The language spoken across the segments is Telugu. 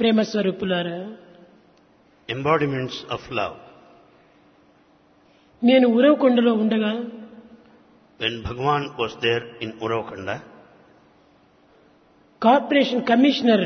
ప్రేమ స్వరూపులారా embodiments of love. నేను ఉరవకొండలో ఉండగా When Bhagavan was there in Uravakanda, corporation commissioner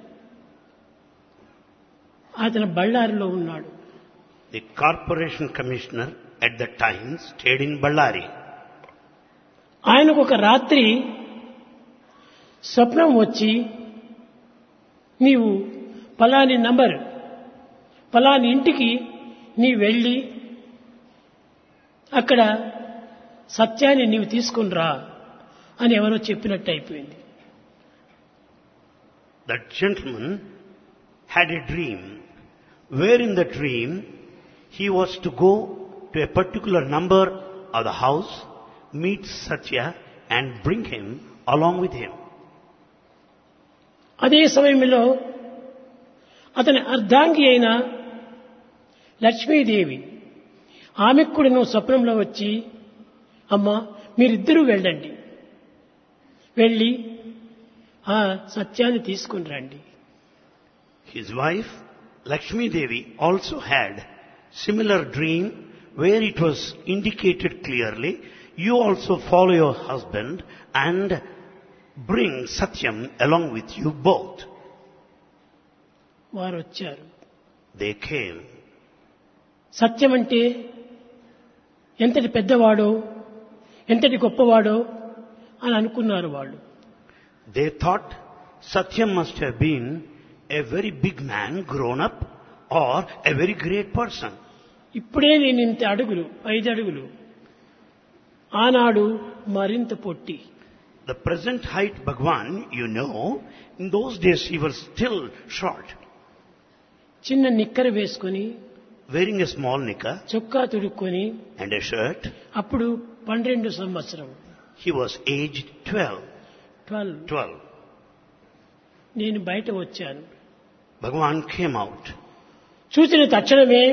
అతను బళ్ళారిలో ఉన్నాడు the corporation commissioner at that time stayed in Ballari. ఆయనకు ఒక రాత్రి స్వప్నం వచ్చి నీవు ఫలాని నంబర్ ఫలాని ఇంటికి నీ వెళ్ళి అక్కడ సత్యాన్ని నీవు తీసుకుని రా అని ఎవరో చెప్పినట్టు అయిపోయింది That gentleman had a dream, where in the dream he was to go to a particular number of the house, meet Satya and bring him along with him. అదే సమయంలో అతని అర్ధాంగి అయిన లక్ష్మీదేవి ఆమెకు కూడా నువ్వు స్వప్నంలో వచ్చి అమ్మా మీరిద్దరూ వెళ్ళండి వెళ్ళి ఆ సత్యాన్ని తీసుకుని రండి His wife, Lakshmi Devi, also had similar dream where it was indicated clearly, you also follow your husband and bring Satyam along with you both. వారు వచ్చారు They came. సత్యం అంటే ఎంతటి పెద్దవాడో ఎంతటి గొప్పవాడో అని అనుకున్నారు వాళ్ళు They thought Satyam must have been a very big man grown up or a very great person. ఇప్పుడే నేను ఇంత అడుగులు ఐదు అడుగులు ఆనాడు మరింత పొట్టి The present height Bhagwan, you know, in those days he was still short, చిన్న నిక్కర వేసుకొని wearing a small knicker చొక్కా తుడుక్కొని and a shirt. అప్పుడు పన్నెండు సంవత్సరం He was aged 12. ట్వెల్వ్ 12. నేను బయట వచ్చాను Bhagwan came out. చూసిన తక్షణమే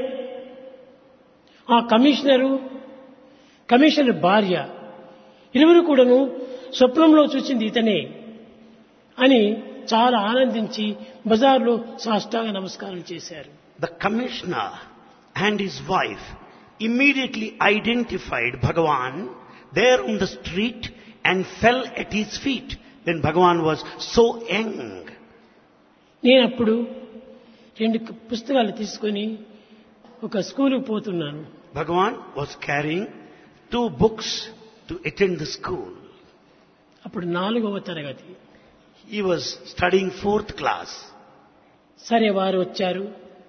ఆ కమిషనరు కమిషనర్ భార్య ఇరువురు కూడాను స్వప్నంలో చూసింది ఇతనే అని చాలా ఆనందించి బజార్లో సాష్టాంగ నమస్కారం చేశారు The commissioner and his wife immediately identified Bhagavan there on the street and fell at his feet when Bhagavan was so young. నేను అప్పుడు రెండు పుస్తకాలు తీసుకొని ఒక స్కూలుకు పోతున్నాను Bhagavan was carrying two books to attend the school. అప్పుడు నాలుగవ తరగతి He was studying fourth class. సరే వారు వచ్చారు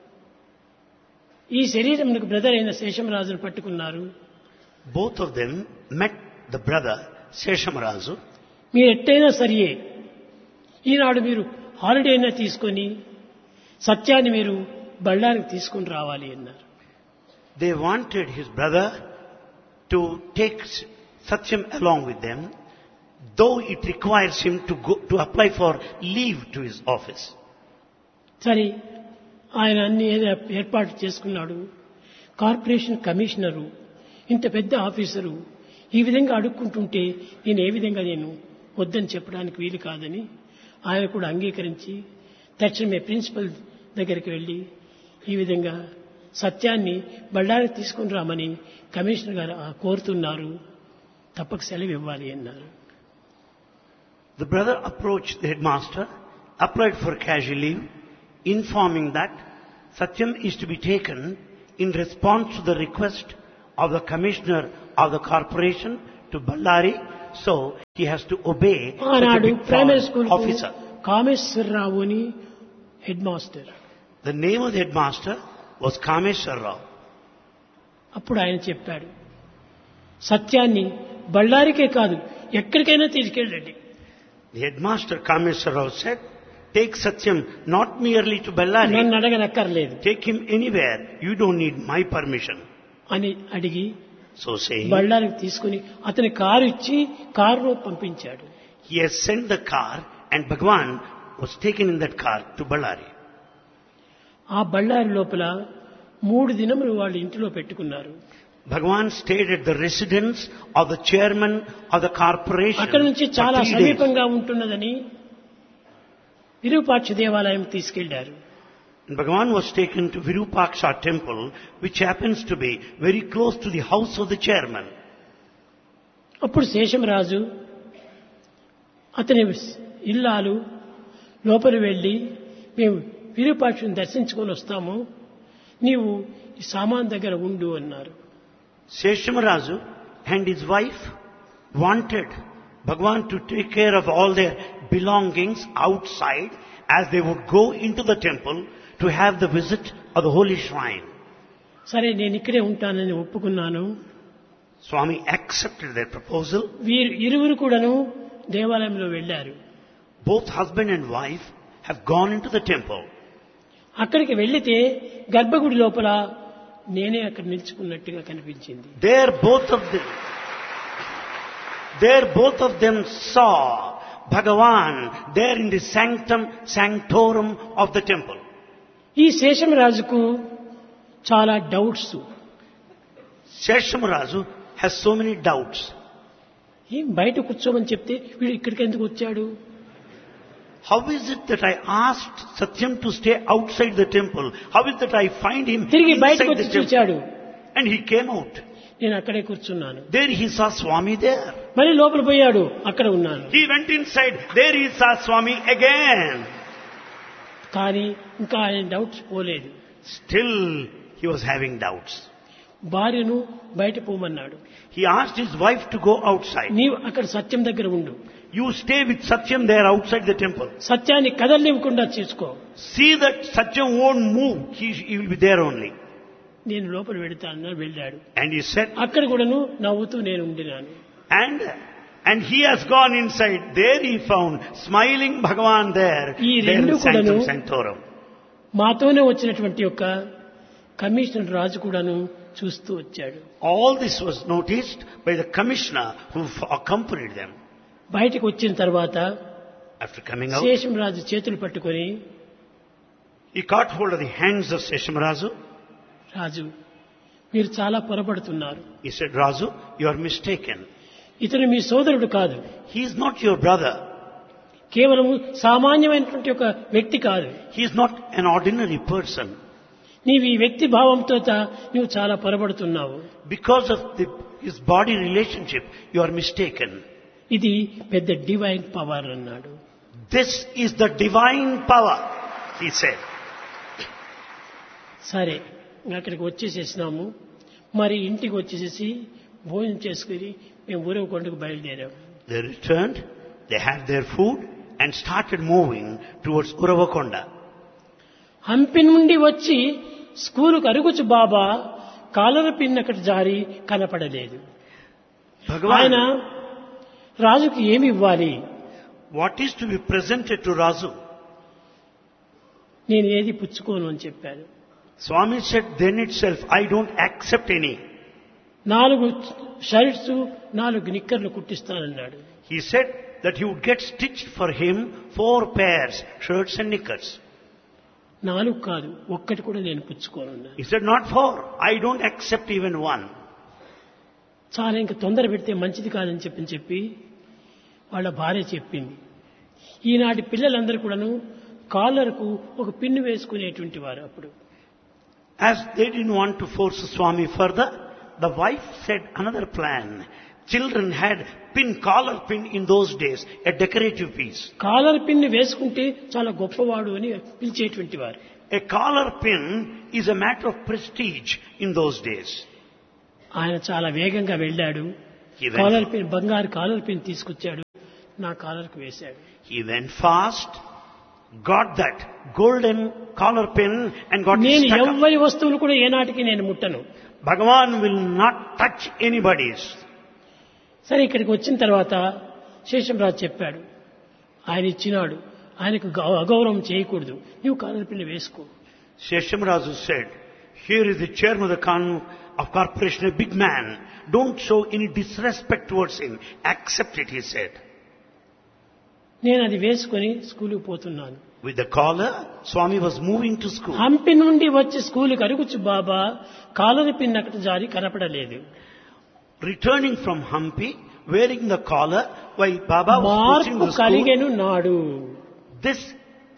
ఈ శరీరంకు బ్రదర్ అయిన శేషమరాజును పట్టుకున్నారు Both of them met the brother Seshamarazu. మీరు ఎట్టయినా సరియే ఈనాడు మీరు హాలిడే అయినా తీసుకొని సత్యాన్ని మీరు బళ్ళారికి తీసుకొని రావాలి అన్నారు They wanted his brother to take Satyam along with them, though it requires him to go to apply for leave to his office. సరే ఆయన అన్ని ఏదో ఏర్పాటు చేసుకున్నాడు కార్పొరేషన్ కమిషనరు ఇంత పెద్ద ఆఫీసరు ఈ విధంగా అడుక్కుంటుంటే నేను ఏ విధంగా నేను వద్దని చెప్పడానికి వీలు కాదని ఆయన కూడా అంగీకరించి తక్షణమే ప్రిన్సిపల్ దగ్గరికి వెళ్ళి ఈ విధంగా సత్యాన్ని బళ్ళారికి తీసుకుని రామని కమిషనర్ గారు ఆ కోరుతున్నారు తప్పక సెలవు ఇవ్వాలి అన్నారు The brother approached the headmaster, applied for casual leave, informing that Satyam is to be taken in response to the request of the commissioner of the corporation to Ballari, so he has to obey such a ఆనాడు big primary foreign school officer. Kameswararao అని head master The name of the headmaster was Kameshwar Rao. అప్పుడు ఆయన చెప్పాడు సత్యాన్ని బళ్ళారికే కాదు ఎక్కడికైనా తీసుకెళ్ళండి The headmaster Kameshwar Rao said, take Satyam not merely to Ballari, నన్ను అడగనక్కర్లేదు take him anywhere. You don't need my permission. అని అడిగి So saying, బళ్ళారికి తీసుకుని అతని కారు ఇచ్చి కారులో పంపించాడు he has sent the car and Bhagwan was taken in that car to Ballari. ఆ బళ్ళారి లోపల మూడు దినములు వాళ్ళ ఇంటిలో పెట్టుకున్నారు Bhagwan stayed at the residence of the chairman of the corporation అక్కడి నుంచి for చాలా three days. సమీపంగా ఉంటున్నదని విరూపాక్ష దేవాలయం తీసుకెళ్లారు And Bhagavan was taken to Virupaksha temple, which happens to be very close to the house of the chairman. అప్పుడు శేషమరాజు అతని ఇల్లాలు లోపలి వెళ్ళి మేము విరూపాక్షుని దర్శించుకొని వస్తాము నీవు ఈ సామాన్ దగ్గర ఉండు అన్నారు Seshamarazu and his wife wanted Bhagavan to take care of all their belongings outside as they would go into the temple to have the visit of the holy shrine. సరే నేను ఇక్కడే ఉంటానని ఒప్పుకున్నాను Swami accepted their proposal. వీరు ఇరువురు కూడాను దేవాలయంలో వెళ్ళారు Both husband and wife have gone into the temple. అక్కడికి వెళ్లితే గర్భగుడి లోపల నేనే అక్కడ నిలుచుకున్నట్టుగా కనిపించింది There both of them, there both of them saw Bhagavan there in the sanctum sanctorum of the temple. ఈ శేషమరాజుకు చాలా doubts Seshamarazu has so many doubts. ఏం బయట కూర్చోమని చెప్తే వీడు ఇక్కడికి ఎందుకు వచ్చాడు How is it that I asked Satyam to stay outside the temple? How is it that I find him తిరిగి inside బయటకు the వచ్చి temple? చూచాడు And he came out. నేను అక్కడే కూర్చున్నాను There he saw Swami there. మళ్ళీ లోపల పోయాడు అక్కడ ఉన్నాను He went inside. There he saw Swami again. కానీ ఇంకా ఆయన డౌట్స్ పోలేదు Still he was having doubts. భార్యను బయట పోమన్నాడు He asked his wife to go outside. నీవు అక్కడ సత్యం దగ్గర ఉండు You stay with Satyam there outside the temple. సత్యాన్ని కదలనివ్వకుండా చేసుకో See that Satyam won't move. He, he will be there only. నేను లోపల వెళతానని వెళ్ళాడు And he said, అక్కడ కూడాను నవ్వుతూ నేను ఉండినాను and and he has gone inside. There he found smiling Bhagavan there. ఈ there in రెండు Sanctum కూడాను Sanctorum. మాతోనే వచ్చినటువంటి యొక్క కమిషనర్ రాజు కూడాను చూస్తూ వచ్చాడు All this was noticed by the commissioner who f- accompanied them. బయటకు వచ్చిన తర్వాత After coming out, శేషం రాజు చేతులు పట్టుకొని he caught hold of the hands of Seshamarazu. రాజు మీరు చాలా పొరపడుతున్నారు He said, Razu, you are mistaken. ఇతను మీ సోదరుడు కాదు He is not your brother. కేవలం సామాన్యమైనటువంటి ఒక వ్యక్తి కాదు He is not an ordinary person. నీవు ఈ వ్యక్తి భావంతో తా- నువ్వు చాలా పొరపడుతున్నావు Because of the, his body relationship, you are mistaken. ఇది పెద్ద డివైన్ పవర్ అన్నాడు This is the divine power, he said. సరే అక్కడికి వచ్చేసేసినాము మరి ఇంటికి వచ్చేసేసి భోజనం చేసుకుని మేము ఊరవకొండకు బయలుదేరాము They returned, they had their food and started moving towards Uravakonda. Hampi నుండి వచ్చి స్కూలుకు అరుగుచు బాబా కాలర పిన్ అక్కడ జారి కనపడలేదు ఆయన Bhagavan, రాజుకి ఏమి ఇవ్వాలి what is to be presented to Razu? నేను ఏది పుచ్చుకోను అని చెప్పాను Swami said, then itself, I don't accept any. నాలుగు షర్ట్స్ నాలుగు నిక్కర్లు కుట్టిస్తానన్నాడు He said that he would get stitched for him four pairs, shirts and knickers. నాలుగు కాదు ఒక్కటి కూడా నేను పుచ్చుకోనున్నాను He said, not four. I don't accept even one. చాలా ఇంకా తొందర పెడితే మంచిది కాదని చెప్పి చెప్పి వాళ్ళ భార్య చెప్పింది ఈనాటి పిల్లలందరూ కూడాను కాలర్కు ఒక పిన్ను వేసుకునేటువంటి వారు అప్పుడు As they didn't want to force Swami further, the wife said another plan. Children had pin, collar pin in those days, a decorative piece. Collar pin వేసుకుంటే చాలా గొప్పవాడు అని పిలిచేటువంటి వారు A collar pin is a matter of prestige in those days. ఆయన చాలా వేగంగా వెళ్ళాడు He కాలర్ went, పిన్ బంగారు కాలర్ పిన్ తీసుకొచ్చాడు నా కాలర్కు వేశాడు he went fast, got that golden collar pin and got it నేను stuck up. ఎవ్వరి వస్తువులు కూడా ఏనాటికి నేను ముట్టను Bhagavan will not touch anybody's. సరే ఇక్కడికి వచ్చిన తర్వాత శేషంరాజు చెప్పాడు ఆయన ఇచ్చినాడు ఆయనకు గౌ- అగౌరవం చేయకూడదు నువ్వు కాలర్ పిల్ల వేసుకో Sheshamrazu said, here is the chairman of the con- of corporation, a big man. Don't show any disrespect towards him. Accept it, he said. నేను అది వేసుకొని స్కూలుకు పోతున్నాను With the collar, Swami was moving to school. Hampi నుండి వచ్చి స్కూలుకి అరుగుచ్చు బాబా కాలర్ పిన్ అక్కడ జారి కనపడలేదు Returning from Hampi, wearing the collar, while Baba was pushing మార్పు the school, కలిగెను నాడు this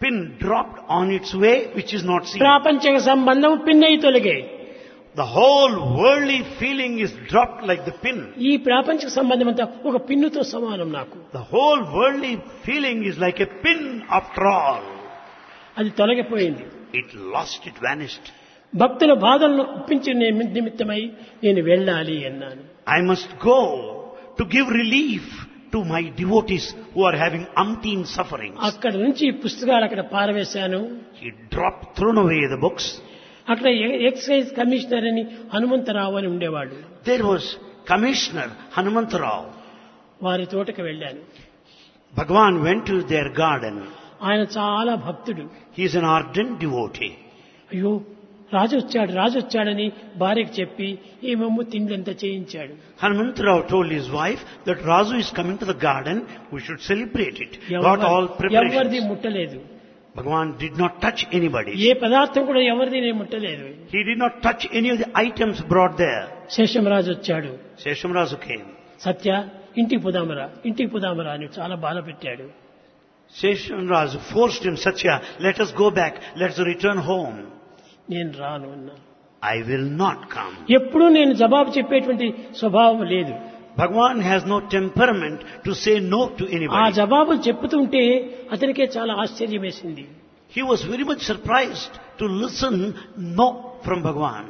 pin dropped on its way which is not seen. ప్రాపంచిక సంబంధం పిన్నయి తొలగే The whole worldly feeling is dropped like the pin. ఈ ప్రాపంచిక సంబంధం అంతా ఒక పిన్నుతో సమానం నాకు The whole worldly feeling is like a pin after all. అది తొలగిపోయింది It lost, it vanished. భక్తుల బాధలను ఒప్పించిన ని- నిమిత్తమై నేను వెళ్ళాలి అన్నాను I must go to give relief to my devotees who are having umpteen sufferings. అక్కడ నుంచి ఈ పుస్తకాలు అక్కడ పారవేశాను He dropped, thrown away the books. అక్కడ ఎ- ఎక్సైజ్ కమిషనర్ అని హనుమంతరావు అని ఉండేవాడు There was Commissioner Hanumantarao. వారి తోటకు వెళ్ళాను Bhagwan went to their garden. ఆయన చాలా భక్తుడు He is an ardent devotee. అయ్యో రాజు వచ్చాడు రాజు వచ్చాడని భార్యకు చెప్పి ఏమేమో తిండ్లంతా చేయించాడు Hanumantarao told his wife that Razu is coming to the garden, we should celebrate it. Got all ఎవరి- ఎవరిది preparations. ముట్టలేదు Bhagwan did not touch anybody. ఏ పదార్థం కూడా ఎవరిది నేను ముట్టలేదు He did not touch any of the items brought there. Seshamraju వచ్చాడు Seshamrazu came. సత్య ఇంటికి పోదామరా ఇంటికి పోదామరా అని చాలా బాధ పెట్టాడు Seshamrazu forced him, Satya, let us go back, let's return home. నేను రాను అన్నా I will not come. ఎప్పుడూ నేను జవాబు చెప్పేటువంటి స్వభావం లేదు Bhagwan has no temperament to say no to ఆ anybody. జవాబు చెప్పుతుంటే అతనికే చాలా ఆశ్చర్యం వేసింది He was very much surprised to listen no from Bhagwan.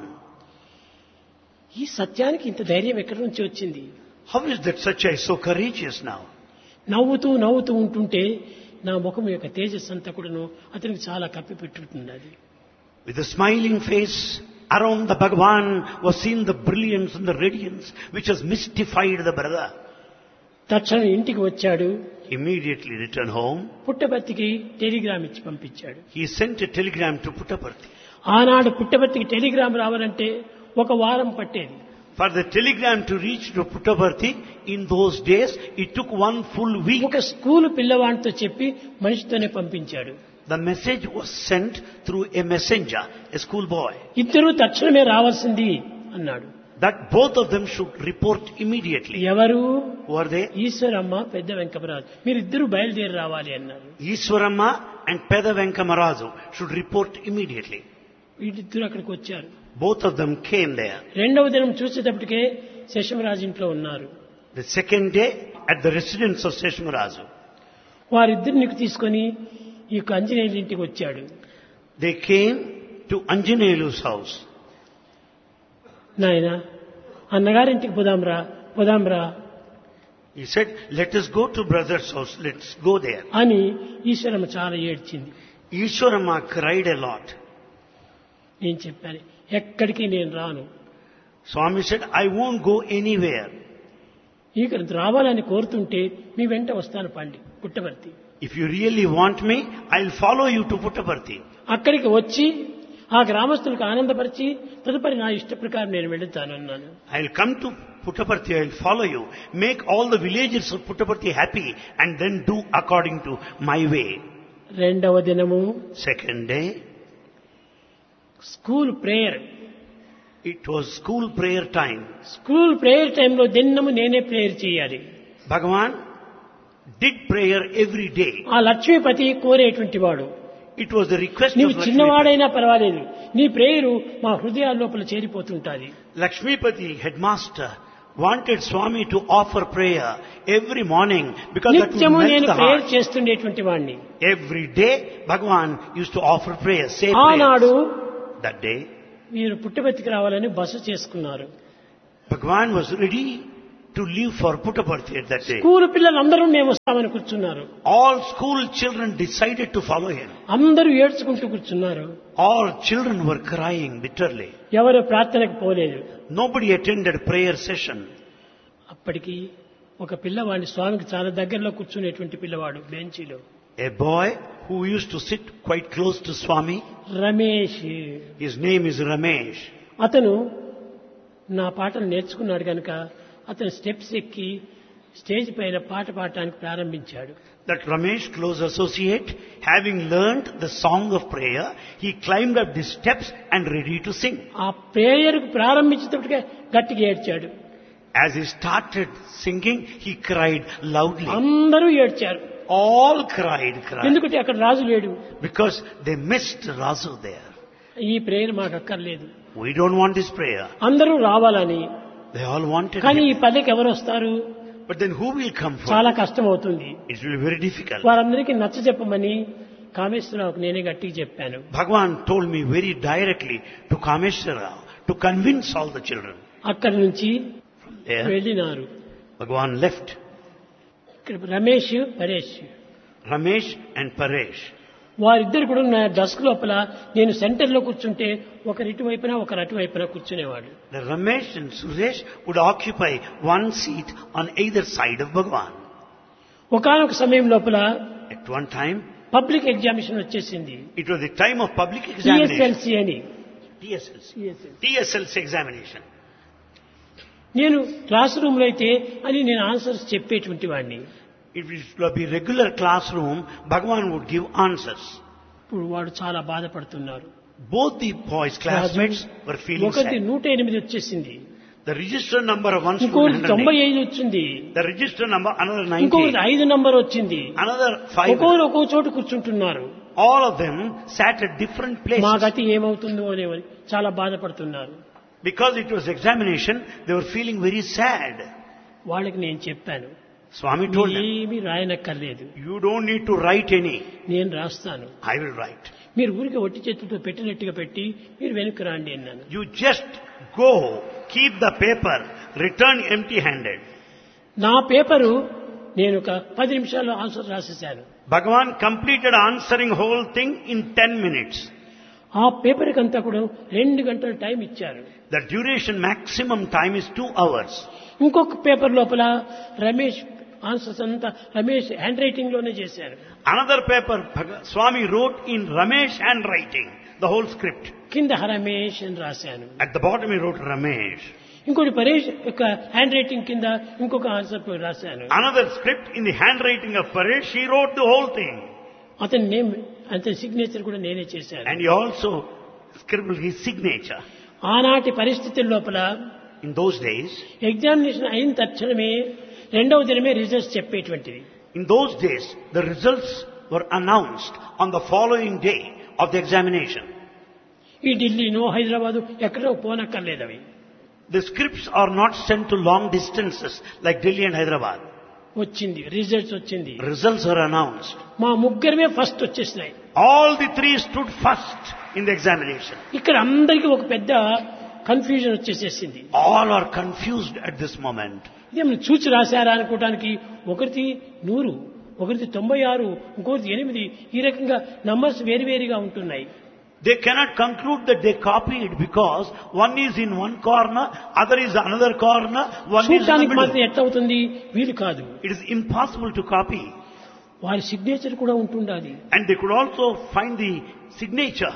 ఈ సత్యానికి ఇంత ధైర్యం ఎక్కడి నుంచి వచ్చింది How is that Satya is so courageous now? నవ్వుతూ నవ్వుతూ ఉంటుంటే నా ముఖం యొక్క తేజస్ అంతా కూడాను అతనికి చాలా కప్పిపెట్టుతున్నది With a smiling face, around the Bhagwan was seen the brilliance and the radiance which has mystified the brother. తక్షణం ఇంటికి వచ్చాడు Immediately returned home. పుట్టపర్తికి టెలిగ్రామ్ ఇచ్చి పంపించాడు He sent a telegram to Puttaparthi. ఆనాడు పుట్టపర్తికి టెలిగ్రామ్ రావాలంటే ఒక వారం పట్టేది For the telegram to reach to Puttaparthi, in those days, it took one full week. ఒక స్కూలు పిల్లవాడితో చెప్పి మనిషితోనే పంపించాడు The message was sent through a messenger, a schoolboy, ఇద్దరూ తక్షణమే రావాల్సింది అన్నాడు that both of them should report immediately. ఎవరు Who are they? ఈశ్వరమ్మ పెద్ద వెంకమరాజు మీరిద్దరూ బయలుదేరి రావాలి అన్నారు Iswaramma and Peda Venkamarazu should report immediately. వీటిద్దరు అక్కడికి వచ్చారు Both of them came there. రెండవ దినం చూసేటప్పటికే శశమరాజు ఇంట్లో ఉన్నారు The second day, at the residence of Seshamarazu, వారిద్దరిని తీసుకొని ఈ యొక్క ఆంజనేయుల ఇంటికి వచ్చాడు they came to Anjaneyalu's house. నాయన అన్నగారింటికి పోదాంరా పోదాంరా He said, let us go to brother's house, let's go there. అని ఈశ్వరమ్మ చాలా ఏడ్చింది Ishwarama cried a lot. నేను చెప్పాను ఎక్కడికి నేను రాను Swami said, I won't go anywhere. ఇక రావాలని కోరుతుంటే మీ వెంట వస్తాను పండి పుట్టవర్తి If you really want me, I'll follow you to Puttaparthi. అక్కడికి వచ్చి ఆ గ్రామస్తులకు ఆనందపరిచి తదుపరి నా ఇష్ట ప్రకారం నేను వెళుతాను అన్నాను I'll come to Puttaparthi, I'll follow you. Make all the villagers of Puttaparthi happy and then do according to my way. రెండవ దినము Second day, school prayer it was school prayer time. School prayer టైంలో దినము నేనే ప్రేయర్ చేయాలి Bhagavan did prayer every day. ఆ లక్ష్మీపతి కోరేటువంటి వాడు It was the request నీవు of Lakshmipati. చిన్నవాడైనా పర్వాలేదు నీ ప్రేయరు మా హృదయాల లోపల చేరిపోతుంటాది Lakshmipati, headmaster, wanted Swami to offer prayer every morning because that would నిత్యము melt నేను the ప్రేయర్ heart. చేస్తుండేటువంటి వాడిని Every day, Bhagavan used to offer prayer, say ఆనాడు prayers. That day, మీరు పుట్టబెత్తికి రావాలని బస చేసుకున్నారు Bhagavan was ready to leave for Puttaparthi at that day. School పిల్లలందరూ మేము వస్తామని కూర్చున్నారు All school children decided to follow him. అందరూ ఏడ్చుకుంటూ కూర్చున్నారు All children were crying bitterly. ఎవరు ప్రార్థనకు పోలేదు Nobody attended prayer session. అప్పటికి ఒక పిల్లవాడిని స్వామికి చాలా దగ్గరలో కూర్చునేటువంటి పిల్లవాడు బెంచీలో A boy who used to sit quite close to Swami, Ramesh his name is Ramesh. అతను నా పాటలు నేర్చుకున్నాడు కనుక అతను స్టెప్స్ ఎక్కి స్టేజ్ పైన పాట పాడటానికి ప్రారంభించాడు That Ramesh, close associate, having learnt the song of prayer, he climbed up the steps and ready to sing. ఆ ప్రేయర్ ప్రారంభించేటప్పటికే గట్టిగా ఏడ్చాడు As he started singing, he cried loudly. అందరూ ఏడ్చారు All cried, cried. ఎందుకంటే అక్కడ రాజు లేడు Because they missed Rasu there. ఈ ప్రేయర్ మాకు అక్కర్లేదు We don't want this prayer. అందరూ రావాలని They all wanted కానీ it. ఈ పల్లెకి ఎవరు వస్తారు But then who will come for చాలా కష్టం అవుతుంది it? will be very difficult. వారందరికీ నచ్చ చెప్పమని కామేశ్వరరావుకు నేనే గట్టిగా చెప్పాను Bhagwan told me very directly to Kameshwara to convince all the children. అక్కడి నుంచి There, వెళ్ళినారు Bhagwan left ఇక్కడ Ramesh Paresh Ramesh and Paresh. వారిద్దరు కూడా నా డస్క్ లోపల నేను సెంటర్లో కూర్చుంటే ఒకరి ఇటువైపున ఒకరు అటువైపున కూర్చునేవాడు The Ramesh and Suresh would occupy one seat on either side of Bhagwan. ఒకనొక సమయం లోపల At one time, public examination వచ్చేసింది it was the time of public examination. TSLC అని TSLC. TSLC examination. నేను క్లాస్ రూమ్ లో అయితే అని నేను ఆన్సర్స్ చెప్పేటువంటి వాడిని If it would be regular classroom, Bhagwan would give answers. ఇప్పుడు వాడు చాలా బాధపడుతున్నారు Both the boys, classmates, were feeling ఒకటి sad. నూట ఎనిమిది వచ్చేసింది The register number of one ఇంకొకటి student, తొంభై 108. ఐదు వచ్చింది the register number another ఇంకొకటి 90, ఐదు నంబర్ వచ్చింది another five. ఒక్కొక్కరు ఒక్కో చోటు కూర్చుంటున్నారు All of them sat at different మా places. గతి ఏమవుతుందో అనేవని చాలా బాధపడుతున్నారు Because it was examination, they were feeling very sad. వాళ్ళకి నేను చెప్పాను Swami told them, ఏమీ రాయనక్కర్లేదు you don't need to write any. నేను రాస్తాను I will write. మీరు ఊరికి ఒట్టి చేతులతో పెట్టినట్టుగా పెట్టి మీరు వెనక్కి రాండి అన్నాను You just go, keep the paper, return empty handed. నా పేపరు నేను ఒక పది నిమిషాల్లో ఆన్సర్ రాసేశాను Bhagavan completed answering whole thing in 10 minutes. ఆ పేపర్కి అంతా కూడా రెండు గంటల టైం ఇచ్చారు The duration maximum time is 2 hours. ఇంకొక పేపర్ లోపల రమేష్ ఆన్సర్స్ అంతా రమేష్ హ్యాండ్ రైటింగ్ లోనే చేశారు Another paper, Bhag- Swami wrote in Ramesh handwriting, the whole script. కింద రమేష్ అని రాశాను At the bottom he wrote Ramesh. ఇంకోటి పరేష్ యొక్క హ్యాండ్ రైటింగ్ కింద ఇంకొక ఆన్సర్ రాశాను Another script in the handwriting of Paresh, he wrote the whole thing. అతని నేమ్ అతని సిగ్నేచర్ కూడా నేనే చేశాను And he also scribbled his signature. ఆనాటి పరిస్థితుల లోపల In those days, ఎగ్జామినేషన్ అయిన తక్షణమే రెండవ దినమే రిజల్ట్స్ చెప్పేటువంటిది in those days, the results were announced on the following day of the examination. ఈ ఢిల్లీనో హైదరాబాదు ఎక్కడో పోనక్కర్లేదు అవి The scripts are not sent to long distances like Delhi and Hyderabad. వచ్చింది రిజల్ట్స్ వచ్చింది Results are announced. మా ముగ్గురమే ఫస్ట్ వచ్చేసినాయి All the three stood first in the examination. ఇక్కడ అందరికీ ఒక పెద్ద కన్ఫ్యూజన్ వచ్చేసేసింది All are confused at this moment. ఇదేమన్నా చూచి రాశారా అనుకోవడానికి ఒకరిది నూరు ఒకరిది తొంభై ఆరు ఇంకొకరిది ఎనిమిది ఈ రకంగా నంబర్స్ వేరువేరుగా ఉంటున్నాయి They cannot conclude that they copied because one is in one corner, other is another corner, one is in the చూడటానికి మాత్రం middle. ఎట్లా అవుతుంది వీలు కాదు It is impossible to copy. వారి సిగ్నేచర్ కూడా ఉంటుండాలి And they could also find the signature.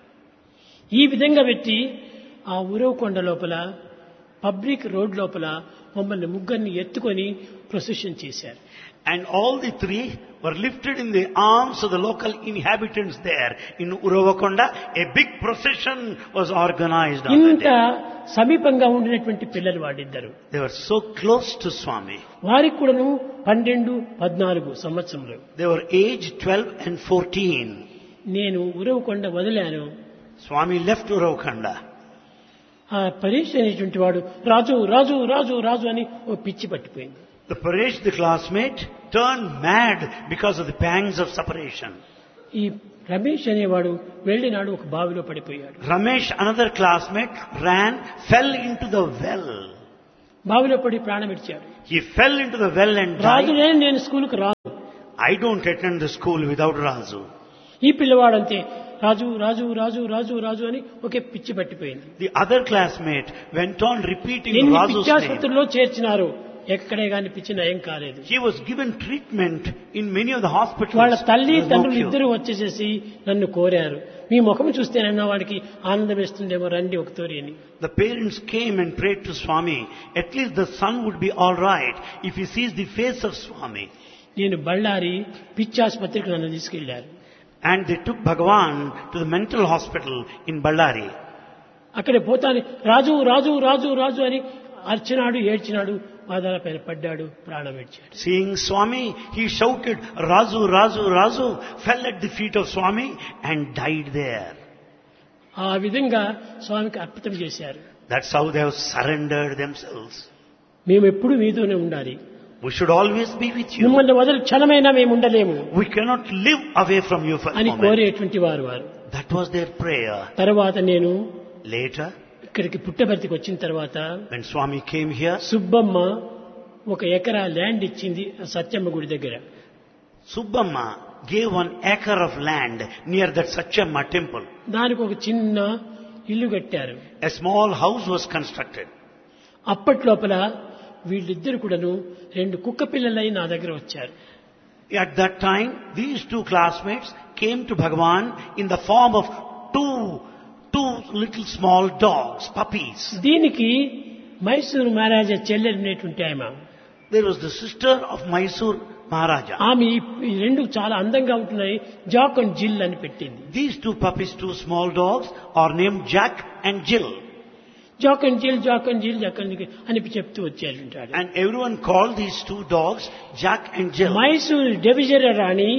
ఈ విధంగా పెట్టి ఆ ఉరవకొండ లోపల పబ్లిక్ రోడ్ లోపల మమ్మల్ని ముగ్గురిని ఎత్తుకొని ప్రొసెషన్ చేశారు And all the three were lifted in the arms of the local inhabitants there in Uravakonda. A big procession was organized on that ఇంత day. సమీపంగా ఉండినటువంటి పిల్లలు వాడిద్దరు They were so close to Swami. వారికి కూడాను పన్నెండు పద్నాలుగు సంవత్సరంలో They were aged 12 and 14. నేను ఉరవకొండ వదిలాను Swami left Uravakanda. ఆ పరీక్ష అనేటువంటి వాడు రాజు రాజు రాజు రాజు అని ఓ పిచ్చి పట్టిపోయింది The Paresh, the classmate, turned mad because of the pangs of separation. ఈ రమేష్ అనేవాడు వెళ్ళినాడు ఒక బావిలో పడిపోయాడు Ramesh, another classmate, ran, fell into the well. బావిలో పడి ప్రాణం ఇచ్చాడు He fell into the well and Raju died. నేను నేను స్కూల్కి రాను I don't attend the school without Razu. ఈ పిల్లవాడంతే రాజు రాజు రాజు రాజు రాజు అని ఒకే పిచ్చి పట్టిపోయింది The other classmate went on repeating ఎన్ని Razu's name. పిచ్చాసుపత్రుల్లో చేర్చినారు ఎక్కడే గాని పిచ్చి నయం కాలేదు He was given treatment in many of the hospitals. వాళ్ళ తల్లి There was no తండ్రులు cure. ఇద్దరు వచ్చేసేసి నన్ను కోరారు మీ ముఖం చూస్తేనన్నా వాడికి ఆనందం వేస్తుందేమో రండి ఒక తోరి అని The parents came and prayed to Swami. At least the son would be all right if he sees the face of Swami. నేను బళ్ళారి పిచ్చాసుపత్రికి నన్ను తీసుకెళ్లారు And they took Bhagavan to the mental hospital in Ballari. అక్కడ పోతాను రాజు రాజు రాజు రాజు అని అర్చినాడు ఏడ్చినాడు పాదాల పైన పడ్డాడు ప్రాణం విడిచాడు Seeing Swami, he shouted, Razu, Razu, Razu, fell at the feet of Swami and died there. ఆ విధంగా స్వామికి అర్పితం చేశారు That's how they have surrendered themselves. మేము ఎప్పుడు మీతోనే ఉండాలి We should always be with you. మిమ్మల్ని వదిలి క్షణమైనా మేము ఉండలేము We cannot live away from you for a అని moment. కోరేటువంటి వారు వారు That was their prayer. తర్వాత నేను Later, ఇక్కడికి పుట్టబర్తికి వచ్చిన తర్వాత when Swami came here, Subbamma ఒక ఎకరా ల్యాండ్ ఇచ్చింది ఆ సత్యమ్మ గుడి దగ్గర Subbamma gave one acre of land near that Satchamma temple. దానికి ఒక చిన్న ఇల్లు కట్టారు A small house was constructed. అప్పట్లోపల వీళ్ళిద్దరు కూడాను రెండు కుక్క పిల్లలై నా దగ్గర వచ్చారు At that time, these two classmates came to Bhagavan in the form of two, two little small dogs, puppies. దీనికి మైసూరు మహారాజా చెల్లెలినేటువంటి ఆమె There was the sister of Mysore Maharaja. ఆమె ఈ- ఈ రెండు చాలా అందంగా ఉంటున్నాయి జాక్ అండ్ జిల్ అని పెట్టింది These two puppies, two small dogs, are named Jack and Jill. Jack and Jill Jack and Jill Jack and Jill అని చెప్తూ వచ్చారు And everyone called these two dogs Jack and Jill. Mysore division రాణి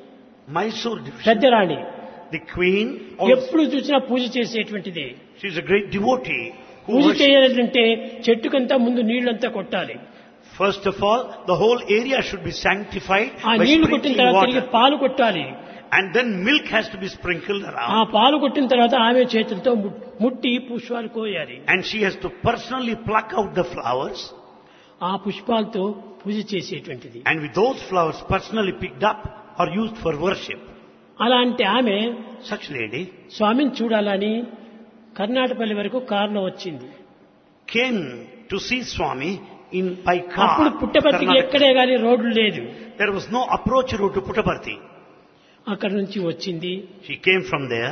Mysore division. పెద్ద రాణి The queen, also, ఎప్పుడు చూసినా పూజ చేసేటువంటిది she's a great devotee. Who puja worships- చేయాలంటే చెట్టుకంతా ముందు నీళ్లంతా కొట్టాలి First of all, the whole area should be sanctified ఆ by నీళ్లు కొట్టిన sprinkling తర్వాత తిరిగి water. పాలు కొట్టాలి And then milk has to be sprinkled ఆ around. పాలు కొట్టిన తర్వాత ఆమె చేతులతో ము- ముట్టి పుష్పాలు కోయాలి And she has to personally pluck out the flowers. ఆ పుష్పాలతో పూజ చేసేటువంటిది And with those flowers personally picked up are used for worship. అలాంటి ఆమె Such lady స్వామిని చూడాలని కర్ణాటకపల్లి వరకు కారులో వచ్చింది came to see Swami in by అప్పుడు car. పుట్టపర్తికి Karnataka. ఎక్కడే గాని రోడ్లు లేదు There was no approach route to Puttaparthi. అక్కడి నుంచి వచ్చింది She came from there.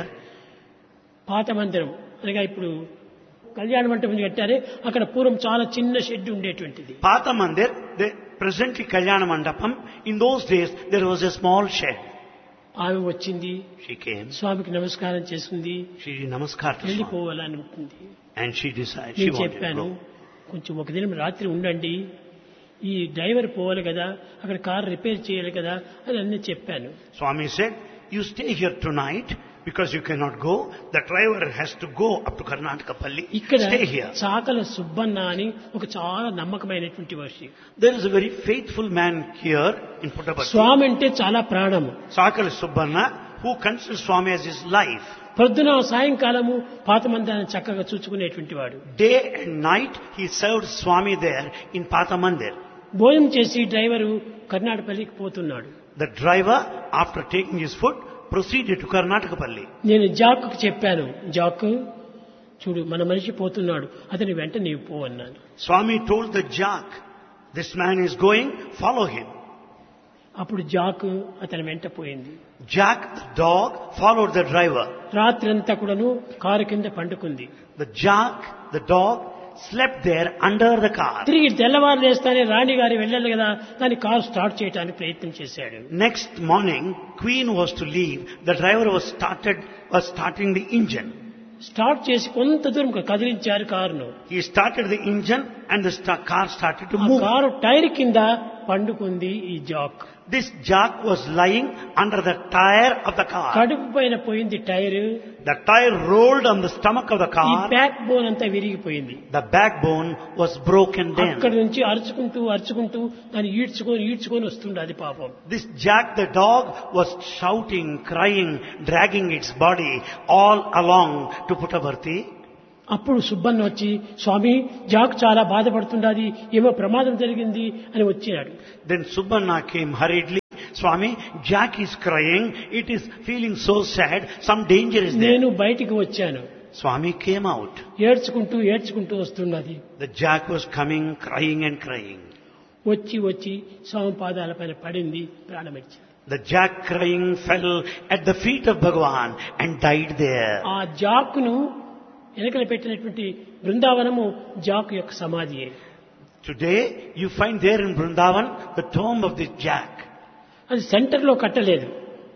పాత మందిరం అనగా ఇప్పుడు కళ్యాణ మంటపం కట్టారే అక్కడ పూర్వం చాలా చిన్న షెడ్ ఉండేటువంటిది Pata Mandir, the presently Kalyana Mandapam, in those days there was a small shed. ఆమె వచ్చింది She came, స్వామికి నమస్కారం చేసుకుంది she did namaskar to Swami. వెళ్ళిపోవాలని ఉంటుంది And she decided, she నేను wanted to చెప్పాను go. కొంచెం ఒక దినం రాత్రి ఉండండి ఈ డ్రైవర్ పోవాలి కదా అక్కడ కార్ రిపేర్ చేయాలి కదా అని అన్నీ చెప్పాను Swami said, you stay here tonight because you cannot go. The driver has to go up to Karnataka Palli. ఇక్కడ Stay here. చాకల సుబ్బన్న అని ఒక చాలా నమ్మకమైనటువంటి Varshi There is a very faithful man here in Puttaparthi. స్వామి అంటే చాలా ప్రాణము Sakala Subbanna, who considers Swami as his life. పొద్దున సాయంకాలము పాత మందిరాన్ని చక్కగా చూసుకునేటువంటి వాడు Day and night he served Swami there in Pata Mandir. భోజనం చేసి డ్రైవరు కర్ణాటకపల్లికి పోతున్నాడు The driver, after taking his food, proceeded to Karnatakapalli. నేను జాక్కు చెప్పాను జాక్ చూడు మన మనిషి పోతున్నాడు అతని వెంట నీవు పో అన్నాను Swami told the jack, this man is going, follow him. అప్పుడు జాక్ అతని వెంట పోయింది Jack, the dog, followed the driver. రాత్రంతా కూడాను కారు కింద పండుకుంది The jack, the dog, slept there under the car. తిరిగి తెల్లవారు లేస్తానే రాణి గారి వెళ్ళాలి కదా దాని కారు స్టార్ట్ చేయడానికి ప్రయత్నం చేశాడు Next morning, Queen was to leave. The driver was started, was starting the engine. Start చేసి కొంత దూరం కదిలించారు కారును He started the engine and the sta- car started to ఆ move. కారు టైర్ కింద పండుకుంది ఈ Jack This jack was lying under the tire of the car. కడుపు పైన పోయింది tyre The tire rolled on the stomach of the ఈ car. బ్యాక్ బోన్ అంతా విరిగిపోయింది The backbone was broken అక్కడి down. నుంచి అరుచుకుంటూ అరుచుకుంటూ దాన్ని ఈడ్చుకొని ఈడ్చుకొని వస్తుంది అది పాపం This Jack the dog was shouting, crying, dragging its body all along to Puttaparthi. అప్పుడు సుబ్బన్న వచ్చి స్వామి జాక్ చాలా బాధపడుతుండాది ఏమో ప్రమాదం జరిగింది అని వచ్చినాడు Then Subbanna came hurriedly. Swami, Jack is crying. It is feeling so sad. Some danger is there. నేను బయటికి వచ్చాను Swami came out. ఏడ్చుకుంటూ ఏడ్చుకుంటూ వస్తున్నది The Jack was coming, crying and crying. వచ్చి వచ్చి స్వామి పాదాల పైన పడింది ప్రాణమిచ్చింది The Jack crying fell at the feet of Bhagavan and died there. ఆ జాక్ను వెనకలు పెట్టినటువంటి బృందావనము జాక్ యొక్క సమాధియే Today, you find there in Vrindavan the tomb of this Jack. అది సెంటర్లో కట్టలేదు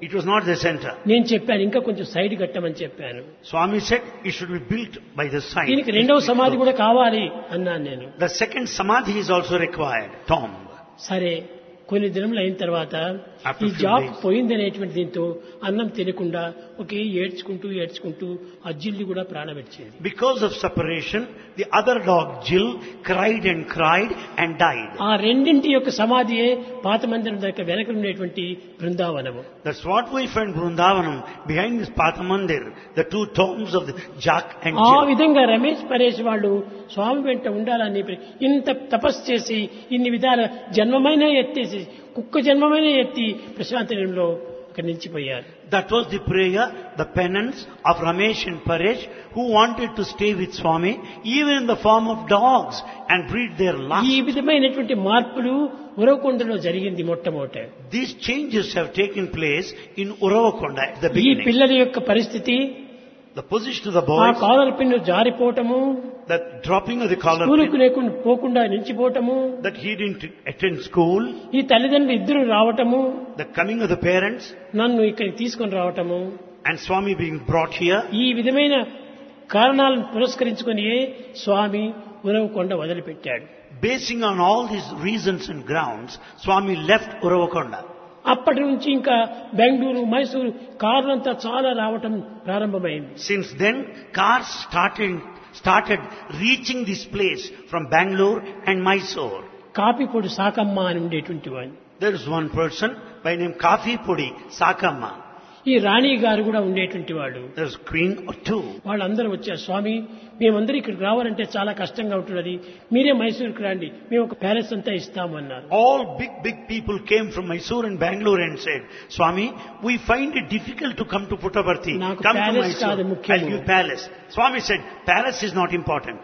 It was not the center. నేను చెప్పాను ఇంకా కొంచెం సైడ్ కట్టమని చెప్పాను Swami said it should be built by the side. దీనికి రెండవ సమాధి కూడా కావాలి అన్నాను నేను The second samadhi is also required, tomb. సరే కొన్ని దినములు అయిన తర్వాత After ఈ few జాబ్ days. పోయింది అనేటువంటి దీంతో అన్నం తినకుండా ఒకే ఏడ్చుకుంటూ ఏడ్చుకుంటూ ఆ జిల్లి కూడా ప్రాణపెట్టేది Because of separation, the other dog, Jill, cried and cried and died. ఆ రెండింటి యొక్క సమాధియే పాత మందిరం దగ్గర వెనక ఉండేటువంటి బృందావనము That's what we find Vrindavanam, behind this Pathamandir, the two tombs of the Jack and ఆ Jill. విధంగా రమేష్ పరేష్ వాళ్ళు స్వామి వెంట ఉండాలని ఇంత తపస్సు చేసి ఇన్ని విధాల జన్మమైన ఎత్తేసి కుక్క జన్మమైన ఎత్తి ప్రశాంతనంలో అక్కడ నిలిచిపోయారు That was the prayer, the penance of Ramesh and Paresh who wanted to stay with Swami even in the form of dogs and breathe their ఈ last. విధమైనటువంటి మార్పులు ఉరవకొండలో జరిగింది మొట్టమొదట These changes have taken place in Uravakonda at the ఈ beginning. పిల్లల యొక్క పరిస్థితి The position of the ఆ boys, కాలర్ పిన్ను జారిపోవటము the dropping of the collar, స్కూలుకు pin, లేకుండా పోకుండా నిలిచిపోవటము that he didn't attend school, ఈ తల్లిదండ్రులు ఇద్దరు రావటము the coming of the parents, నన్ను ఇక్కడికి తీసుకొని రావటము and Swami being brought here. ఈ విధమైన కారణాలను పురస్కరించుకొని స్వామి ఉరవకొండ వదిలిపెట్టాడు Basing on all these reasons and grounds, Swami left Uravakonda. అప్పటి నుంచి ఇంకా బెంగళూరు మైసూరు కార్లంతా చాలా రావటం ప్రారంభమైంది Since then, cars started, started reaching this place from Bangalore and Mysore. కాపిపొడి Sakamma అని ఉండేటువంటి వాడిని There is one person by name Kafi Pudi, Sakamma. ఈ రాణి గారు కూడా ఉండేటువంటి వాడు There's queen or two. వాళ్ళందరూ వచ్చారు స్వామి మేమందరూ ఇక్కడికి రావాలంటే చాలా కష్టంగా ఉంటున్నది మీరే మైసూరుకి రండి మేము ఒక ప్యాలెస్ అంతా ఇస్తాము అన్నారు All big, big people came from Mysore and Bangalore and said, Swami, we find it difficult to come to Puttaparthi. నాకు Come to palace కాదు Mysore. ముఖ్యము. I'll give palace. Swami said, palace is not important.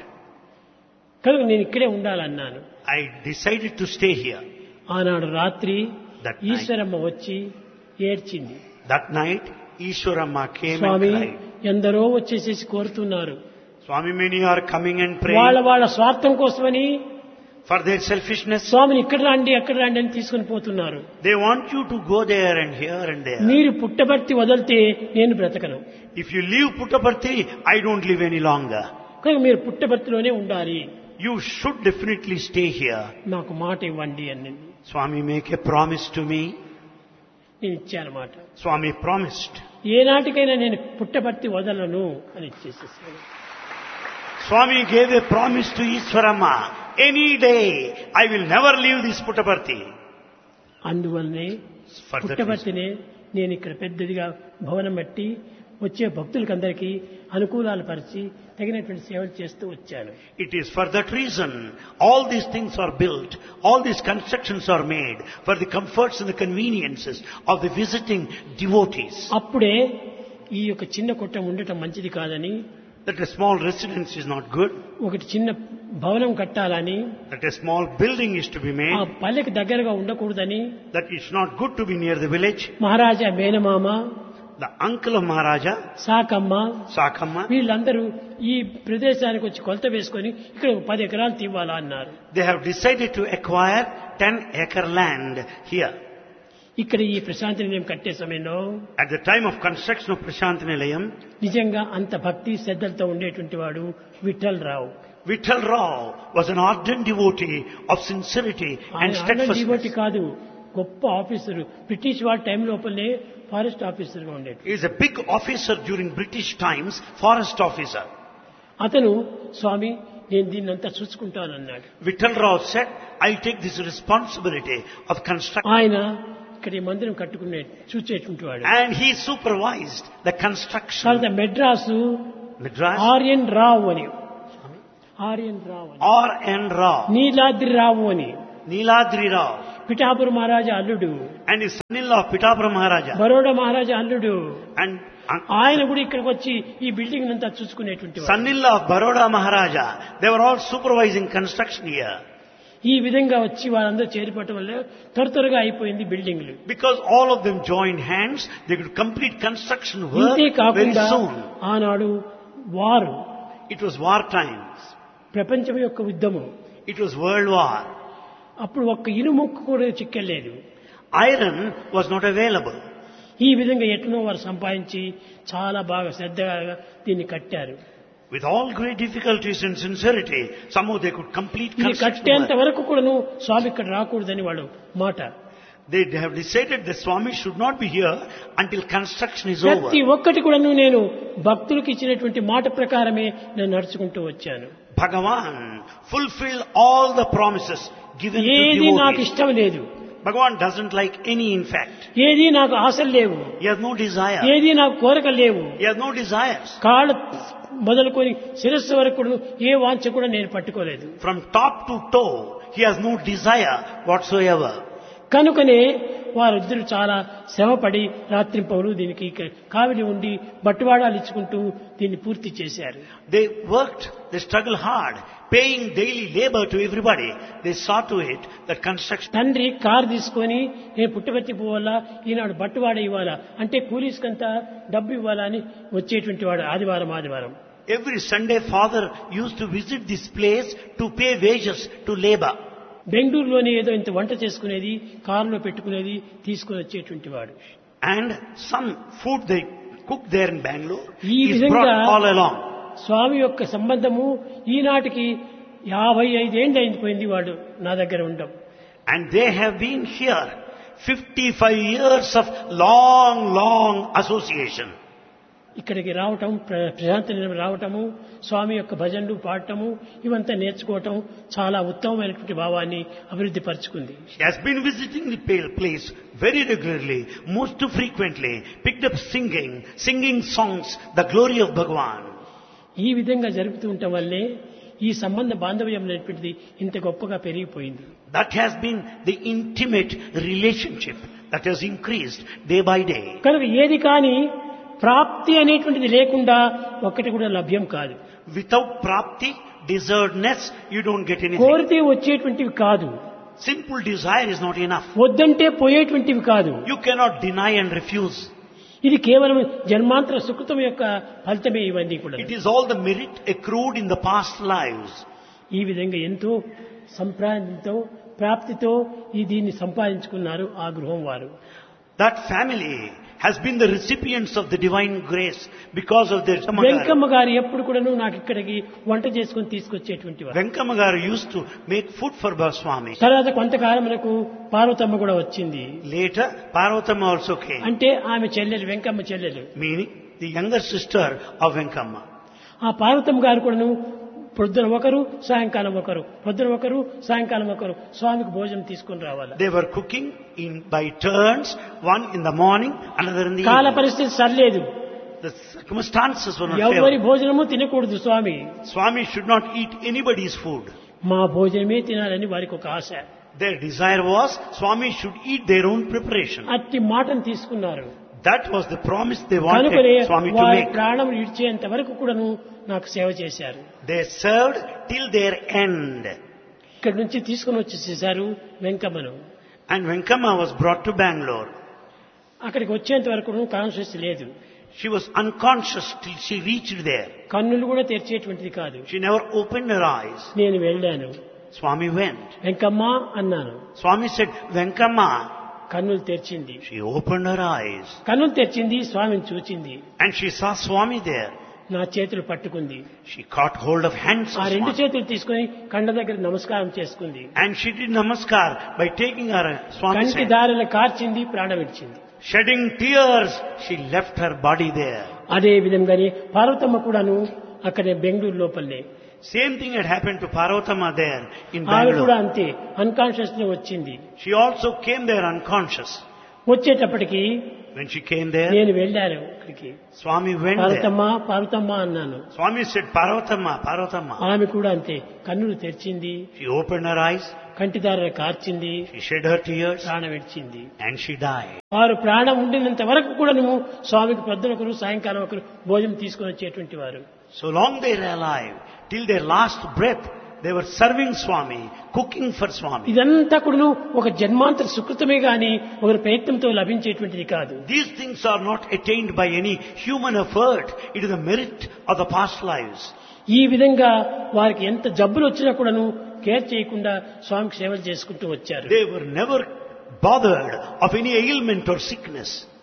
కనుక నేను ఇక్కడే ఉండాలన్నాను I decided to stay here. ఆనాడు రాత్రి That night. ఈశ్వరమ్మ వచ్చి ఏడ్చింది That night, Ishwarama came Swamy and cried. ఎందరో వచ్చేసేసి కోరుతున్నారు Swami, many are coming and వాళ్ళ praying వాళ్ళ స్వార్థం కోసమని for their selfishness. స్వామిని ఇక్కడ రండి అక్కడ రండి అని తీసుకుని పోతున్నారు They want you to go there and here and there. మీరు పుట్టబర్తి వదిలితే నేను బ్రతకను If you leave Puttaparthi, I don't live any longer. కనుక మీరు పుట్టబర్తిలోనే ఉండాలి You should definitely stay here. నాకు మాట ఇవ్వండి అని Swami, make a promise to me. నేను ఇచ్చాను మాట Swami promised. ఏనాటికైనా నేను పుట్టబర్తి వదలను అని ఇచ్చేసేసాను Swami gave a promise to Ishwarama. Any day, I will never leave this Puttaparthi. అందువల్లనే For that reason. పుట్టబర్తినే నేను ఇక్కడ పెద్దదిగా భవనం బట్టి వచ్చే భక్తులకందరికీ అనుకూలాలు పరిచి తగినటువంటి సేవలు చేస్తూ వచ్చాను It is for that reason all these things are built, all these constructions are made for the comforts and the conveniences of the visiting devotees. అప్పుడే ఈ యొక్క చిన్న కొట్టం ఉండటం మంచిది కాదని That a small residence is not good, ఒకటి చిన్న భవనం కట్టాలని that a small building is to be ఆ made, పల్లెకి దగ్గరగా ఉండకూడదని that it's not good to be near the village. మహారాజా మేనమామ The uncle of Maharaja, Sakamma Sakamma, వీళ్ళందరూ ఈ ప్రదేశానికి వచ్చి కొలత వేసుకొని ఇక్కడ ఒక పది ఎకరాలు తీవాలా అన్నారు they have decided to acquire 10 acre land here. ఇక్కడ ఈ ప్రశాంతి నిలయం కట్టే సమయంలో At the time of construction of Prashant Nilayam, నిజంగా అంత భక్తి శ్రద్ధలతో ఉండేటువంటి వాడు Vittal Rao Vittal Rao was an ardent devotee of sincerity and ఆయన డివోటి steadfastness. కాదు గొప్ప ఆఫీసరు బ్రిటిష్ వాళ్ళ టైం లోపలనే ఫారెస్ట్ ఆఫీసర్గా ఉండేది He is a big officer during British times, forest officer. అతను స్వామి నేను దీన్ని అంతా చూసుకుంటానన్నాడు Vittal Rao said, I'll take this responsibility of construction. ఆయన ఇక్కడ ఈ మందిరం కట్టుకునే చూసేటువంటి వాడు And he supervised the construction. తర్వాత మెడ్రాసు Madras ఆర్యన్ రావు అని ఆర్యన్ రావు అని R. N. Rao, నీలాద్రి రావు అని Niladri Rao, పిఠాపుర మహారాజా అల్లుడు and his son-in-law Pitapura Maharaja. Baroda మహారాజా అల్లుడు And uh, ఆయన కూడా ఇక్కడికి వచ్చి ఈ బిల్డింగ్ అంతా చూసుకునేటువంటి వాడు. son-in-law of Baroda Maharaja. They were all supervising construction here. ఈ విధంగా వచ్చి వాళ్ళందరూ చేరిపట్టడం వల్ల త్వర త్వరగా అయిపోయింది బిల్డింగ్లు Because all of them joined hands, they could complete construction work ఇంతే very కాకుండా soon. ఆనాడు వారు It was war times. ప్రపంచం యొక్క యుద్ధము It was world war. అప్పుడు ఒక్క ఇనుముక్కు కూడా చిక్కలేదు Iron was not available. ఈ విధంగా ఎట్లనో వారు సంపాదించి చాలా బాగా శ్రద్ధగా దీన్ని కట్టారు With all great difficulties and sincerity, somehow they could complete ఇది construction కట్టేంత work. వరకు కూడాను స్వామి ఇక్కడ రాకూడదని వాళ్ళు మాట They have decided the Swami should not be here until construction is over. ప్రతి ఒక్కటి కూడాను నేను భక్తులకు ఇచ్చినటువంటి మాట ప్రకారమే నేను నడుచుకుంటూ వచ్చాను Bhagavan fulfilled all the promises given to ఏది నాకు devotees. ఇష్టం లేదు Bhagavan doesn't like any in fact. ఏది నాకు ఆశలు లేవు He has no desire. ఏది నాకు కోరికలు లేవు He has no desires. కాళ్ళ మొదలుకొని శిరస్సు వరకు కూడా ఏ వాంఛ కూడా నేను పట్టుకోలేదు From top to toe, he has no desire whatsoever. కనుకనే వారిద్దరు చాలా శ్రమపడి రాత్రింపవలు దీనికి క- కావిడి ఉండి బట్టువాడాలు ఇచ్చుకుంటూ దీన్ని పూర్తి చేశారు They worked, they struggled hard, paying daily labor to everybody. They saw to it that construction. తండ్రి కారు తీసుకొని నేను పుట్టబెత్తి పోవాలా ఈనాడు బట్టువాడ ఇవ్వాలా అంటే కూలీస్కంతా డబ్బు ఇవ్వాలా అని వచ్చేటువంటి వాడు ఆదివారం ఆదివారం Every Sunday, father used to visit this place to pay wages to labor. బెంగళూరులోనే ఏదో ఇంత వంట చేసుకునేది కారులో పెట్టుకునేది తీసుకుని వచ్చేటువంటి వాడు And some food they cooked there in Bangalore ఈ is విధంగా brought all along. స్వామి యొక్క సంబంధము ఈనాటికి యాభై ఐదేళ్ళు అయిపోయింది వాడు నా దగ్గర ఉండడం And they have been here 55 years of long, long association. ఇక్కడికి రావటం ప్ర- ప్రశాంత నిలయం రావటము స్వామి యొక్క భజనలు పాడటము ఇవంతా నేర్చుకోవటం చాలా ఉత్తమమైనటువంటి భావాన్ని అభివృద్ధి పరుచుకుంది She has been visiting the pale place very regularly, most frequently, picked up singing, singing songs, the glory of Bhagavan. ఈ విధంగా జరుగుతూ ఉండటం వల్లే ఈ సంబంధ బాంధవ్యం అనేటువంటిది ఇంత గొప్పగా పెరిగిపోయింది That has been the intimate relationship that has increased day by day. కనుక ఏది కానీ ప్రాప్తి అనేటువంటిది లేకుండా ఒక్కటి కూడా లభ్యం కాదు Without prapti, deservedness, you don't get anything. కోరితే వచ్చేటువంటివి కాదు Simple desire is not enough. వద్దంటే పోయేటువంటివి కాదు You cannot deny and refuse. ఇది కేవలం జన్మాంతర సుకృతం యొక్క ఫలితమే ఇవన్నీ కూడా It is all the merit accrued in the past lives. ఈ విధంగా ఎంతో సంప్రాంతితో ప్రాప్తితో ఈ దీన్ని సంపాదించుకున్నారు ఆ గృహం వారు That family has been the recipients of the divine grace because of their Samagara. Venkamma గారు ఎప్పుడు కూడాను నాకు ఇక్కడికి వంట చేసుకుని తీసుకొచ్చేటువంటి వారు Venkamagaru used to make food for Baswami. తర్వాత కొంతకాలములకు పార్వతమ్మ కూడా వచ్చింది Later, Parvatama also came, అంటే ఆమె చెల్లెలు వెంకమ్మ చెల్లెలు meaning the younger sister of Venkamma. ఆ పార్వతమ్మ గారు కూడాను పొద్దున ఒకరు సాయంకాలం ఒకరు పొద్దున ఒకరు సాయంకాలం ఒకరు స్వామికి భోజనం తీసుకుని రావాలి They were cooking in by turns, one in the morning, another in the కాల evening. పరిస్థితి సర్లేదు The circumstances were not ఎవరి favorable. భోజనము తినకూడదు స్వామి Swami should not eat anybody's food. మా భోజనమే తినాలని వారికి ఒక ఆశ Their desire was Swami should eat their own preparation. అట్టి మాటను తీసుకున్నారు That was the promise they కనుకనే wanted Swami to వారి make. ప్రాణం ఇడ్చేంత వరకు కూడాను నాకు సేవ చేశారు They served till their end. ఇక్కడి నుంచి తీసుకుని వచ్చేసేసారు వెంకమ్మను And Venkama was brought to Bangalore. అక్కడికి వచ్చేంత వరకు కాన్షియస్ లేదు She was unconscious till she reached there. కన్నులు కూడా తెరిచేటువంటిది కాదు She never opened her eyes. నేను వెళ్ళాను Swami went. వెంకమ్మ అన్నాను Swami said, Venkama. కన్నులు తెరిచింది She opened her eyes. కన్నులు తెరిచింది స్వామిని చూచింది And she saw Swami there. నా చేతులు పట్టుకుంది She caught hold of hands ఆ of రెండు Swami. చేతులు తీసుకొని కండ దగ్గర నమస్కారం చేసుకుంది And she did namaskar by taking her Swami's కంటి hand. దారిలో కార్చింది ప్రాణం ఇచ్చింది Shedding tears, she left her body there. అదే విధంగానే పార్వతమ్మ కూడాను అక్కడే బెంగళూరు లోపలనే Same thing had happened to Parvatama there in ఆమె కూడా Bangalore. అంతే అన్కాన్షియస్ లో వచ్చింది She also came there unconscious. వచ్చేటప్పటికి When she came there, నేను వెళ్ళాను అక్కడికి Swami went there. Parvathamma Parvathamma అన్నాను Swami said, Parvatama, Parvatama. ఆమె కూడా అంతే కన్నులు తెరిచింది She opened her eyes, కంటిదార కార్చింది she shed her tears, ప్రాణం విడిచింది and she died. వారు ప్రాణం ఉండినంత వరకు కూడా నువ్వు స్వామికి పొద్దున ఒకరు సాయంకాలం ఒకరు భోజనం తీసుకొని వచ్చేటువంటి వారు So long they were alive, till their last breath, they were serving Swami, cooking for Swami. ఇదంతా కూడా ఒక జన్మాంతర సుకృతమే గాని ఒకరి ప్రయత్నంతో లభించేటువంటిది కాదు These things are not attained by any human effort. It is the merit of the past lives. ఈ విధంగా వారికి ఎంత జబ్బులు వచ్చినా కూడాను కేర్ చేయకుండా స్వామికి సేవలు చేసుకుంటూ వచ్చారు They were never bothered of any ailment or sickness.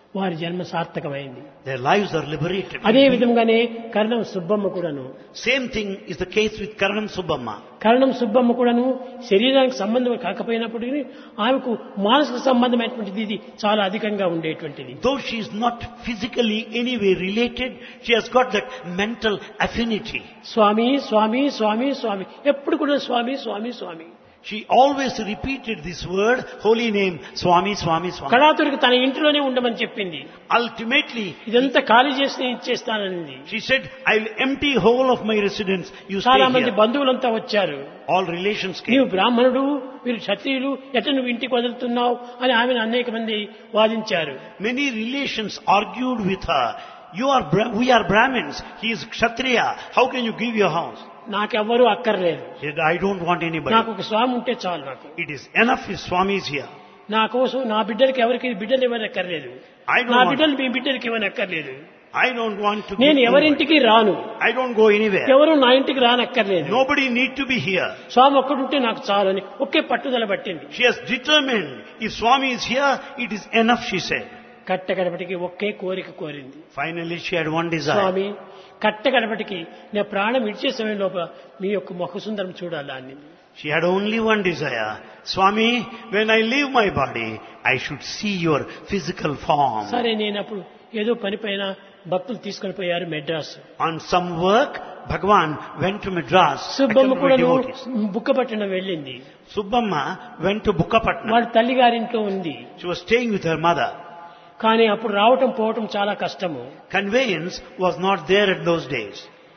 వారి జన్మ సార్థకమైంది Their lives are liberated. అదే విధంగానే కరణం సుబ్బమ్మ కూడాను Same thing is the case with Karanam Subbamma. కరణం సుబ్బమ్మ కూడాను శరీరానికి సంబంధం కాకపోయినప్పటికీ ఆమెకు మానసిక సంబంధమైనటువంటిది ఇది చాలా అధికంగా ఉండేటువంటిది Though she is not physically anyway related, she has got that mental affinity. స్వామి స్వామి స్వామి స్వామి ఎప్పుడు కూడా స్వామి స్వామి స్వామి She always repeated this word, holy name, Swami, Swami, Swami. కళాతుడికి తన ఇంటిలోనే ఉండమని చెప్పింది Ultimately, ఇదంతా ఖాళీ చేసి ఇచ్చేస్తానని she said, I'll empty whole of my residence. You చాలా stay మంది here. బంధువులంతా వచ్చారు All relations నీవు came. బ్రాహ్మణుడు వీరు క్షత్రియులు ఎట్ట నువ్వు ఇంటికి వదులుతున్నావు అని ఆమెను అనేక మంది వాదించారు Many relations argued with her. You are, Bra- we are Brahmins. He is Kshatriya. How can you give your house? నాకెవ్వరూ అక్కర్లేదు She said, I don't want anybody. నాకు ఒక స్వామి ఉంటే చాలు నాకు It is enough if Swami is here. నా కోసం నా బిడ్డలకి ఎవరికి బిడ్డలు ఇవ్వనక్కర్లేదు I don't నా want- బిడ్డలు మీ బిడ్డలకి ఇవ్వనక్కర్లేదు I don't want to నేను give ఎవరింటికి రాను anybody. I don't go anywhere. ఎవరు నా ఇంటికి రానక్కర్లేదు Nobody need to be here. స్వామి ఒక్కడుంటే నాకు చాలు అని ఒకే పట్టుదల పట్టింది She has determined if Swami is here, it is enough, she said. కట్ట గడపటికి ఒకే కోరిక కోరింది Finally, she had one desire. స్వామి కట్ట గడపటికి నేను ప్రాణం ఇచ్చే సమయం లోపల మీ యొక్క ముఖ సుందరం చూడాలా అని She had only one desire. Swami, when I leave my body, I should see your physical form. సరే నేను అప్పుడు ఏదో పని పైన భక్తులు తీసుకొని పోయారు Madras On some work, Bhagwan went to Madras. Subbamma attended కూడా with devotees. బుక్కపట్నం వెళ్ళింది Subbamma went to Bukkapatnam. వాళ్ళ తల్లి గారింట్లో ఉంది She was staying with her mother. కానీ అప్పుడు రావటం పోవటం చాలా కష్టము Conveyance was not there at those days.